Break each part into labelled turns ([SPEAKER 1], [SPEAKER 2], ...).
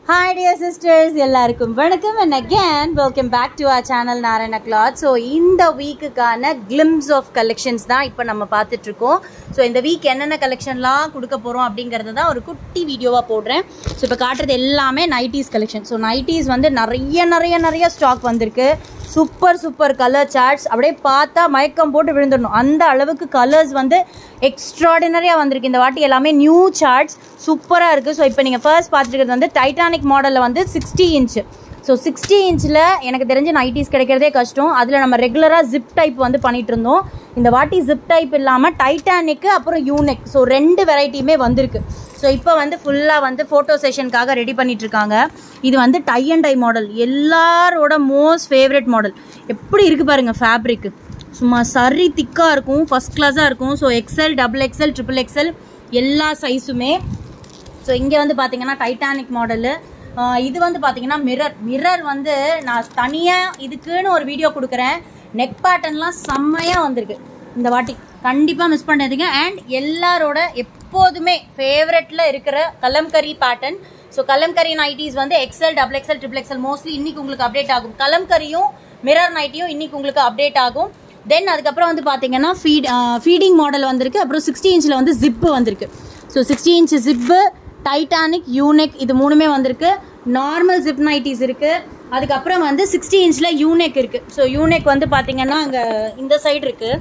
[SPEAKER 1] hi dear sisters எல்லாருக்கும் வணக்கம் and again welcome back to our channel Narayana cloth so இந்த வீக்குக்கான கிளிம்ஸ் ஆஃப் கலெக்ஷன்ஸ் தான் இப்போ நம்ம பார்த்துட்டு இருக்கோம் ஸோ இந்த வீக் என்னென்ன கலெக்ஷன்லாம் கொடுக்க போகிறோம் அப்படிங்கிறது தான் ஒரு குட்டி வீடியோவாக போடுறேன் ஸோ இப்போ காட்டுறது எல்லாமே நைட்டிஸ் கலெக்ஷன் ஸோ நைட்டிஸ் வந்து நிறைய நிறைய நிறைய ஸ்டாக் வந்திருக்கு சூப்பர் சூப்பர் கலர் சார்ட்ஸ் அப்படியே பார்த்தா மயக்கம் போட்டு விழுந்துடணும் அந்த அளவுக்கு கலர்ஸ் வந்து எக்ஸ்ட்ராடினரியாக வந்திருக்கு இந்த வாட்டி எல்லாமே நியூ சார்ட்ஸ் சூப்பராக இருக்குது ஸோ இப்போ நீங்கள் ஃபர்ஸ்ட் பார்த்துருக்கிறது வந்து டைட்டானிக் மாடலில் வந்து சிக்ஸ்டி இன்ச்சு ஸோ சிக்ஸ்டி இன்ச்சில் எனக்கு தெரிஞ்ச நைட்டிஸ் கிடைக்கிறதே கஷ்டம் அதில் நம்ம ரெகுலராக ஜிப் டைப் வந்து பண்ணிட்டு இருந்தோம் இந்த வாட்டி ஜிப் டைப் இல்லாமல் டைட்டானிக்கு அப்புறம் யூனெக் ஸோ ரெண்டு வெரைட்டியுமே வந்திருக்கு ஸோ இப்போ வந்து ஃபுல்லாக வந்து ஃபோட்டோ செஷனுக்காக ரெடி பண்ணிட்டு இருக்காங்க இது வந்து டை அண்ட் டை மாடல் எல்லாரோட மோஸ்ட் ஃபேவரட் மாடல் எப்படி இருக்குது பாருங்கள் ஃபேப்ரிக்கு சும்மா சரி திக்காக இருக்கும் ஃபஸ்ட் கிளாஸாக இருக்கும் so XL double XL triple XL எல்லா சைஸுமே ஸோ இங்கே வந்து பார்த்தீங்கன்னா டைட்டானிக் மாடலு இது வந்து பார்த்தீங்கன்னா மிரர் மிரர் வந்து நான் தனியாக இதுக்குன்னு ஒரு வீடியோ கொடுக்குறேன் நெக் பேட்டர்ன்லாம் செம்மையாக வந்திருக்கு இந்த வாட்டி கண்டிப்பாக மிஸ் பண்ணாதீங்க அண்ட் எல்லாரோட எப்போதுமே ஃபேவரெட்டில் இருக்கிற Kalamkari pattern so Kalamkari nighties வந்து XL double XL triple XL mostly இன்னைக்கு உங்களுக்கு அப்டேட் ஆகும் கலம்கரியும் மிரர் நைட்டியும் இன்னைக்கு உங்களுக்கு அப்டேட் ஆகும் தென் அதுக்கப்புறம் வந்து பார்த்தீங்கன்னா ஃபீட் ஃபீடிங் மாடல் வந்திருக்கு அப்புறம் சிக்ஸ்டி இன்ச்சில் வந்து ஜிப்பு வந்திருக்கு so sixty inch zip titanic U neck இது மூணுமே வந்திருக்கு நார்மல் ஜிப் நைட்டிஸ் இருக்குது அதுக்கப்புறம் வந்து சிக்ஸ்டி இன்ச்சில் யூனெக் இருக்குது ஸோ யூனெக் வந்து பார்த்தீங்கன்னா அங்கே இந்த சைடு இருக்குது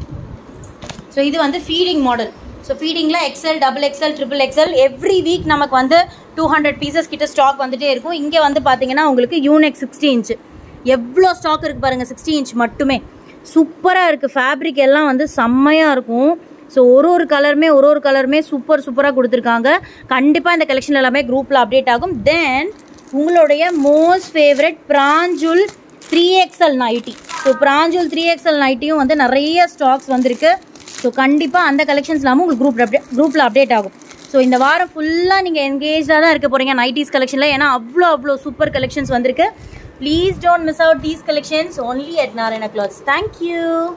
[SPEAKER 1] ஸோ இது வந்து ஃபீடிங் மாடல் ஸோ ஃபீடிங்கில் XL double XL triple XL every week நமக்கு வந்து டூ ஹண்ட்ரட் பீசஸ் கிட்ட ஸ்டாக் வந்துட்டே இருக்கும் இங்கே வந்து பார்த்தீங்கன்னா உங்களுக்கு யூனெக் சிக்ஸ்டி இன்ச்சு எவ்வளோ ஸ்டாக் இருக்குது பாருங்கள் சிக்ஸ்டி இன்ச் மட்டுமே சூப்பராக இருக்குது ஃபேப்ரிக் எல்லாம் வந்து செம்மையாக இருக்கும் ஸோ ஒரு ஒரு கலருமே ஒரு ஒரு கலருமே சூப்பர் சூப்பராக கொடுத்துருக்காங்க கண்டிப்பாக இந்த கலெக்ஷன் எல்லாமே குரூப்பில் அப்டேட் ஆகும் தென் உங்களுடைய மோஸ்ட் ஃபேவரட் பிராஞ்சுல் த்ரீ எக்ஸல் நைட்டி ஸோ பிராஞ்சுல் த்ரீ எக்ஸல் நைட்டியும் வந்து நிறைய ஸ்டாக்ஸ் வந்திருக்கு ஸோ கண்டிப்பாக அந்த கலெக்ஷன்ஸ் இல்லாமல் உங்களுக்கு குரூப் அப்டேட் குரூப்பில் அப்டேட் ஆகும் ஸோ இந்த வாரம் ஃபுல்லாக நீங்கள் என்கேஜாக தான் இருக்க போகிறீங்க நைட்டிஸ் கலெக்ஷனில் ஏன்னா அவ்வளோ அவ்வளோ சூப்பர் கலெக்ஷன்ஸ் வந்திருக்கு please don't miss out these collections only at Narayana clothes thank you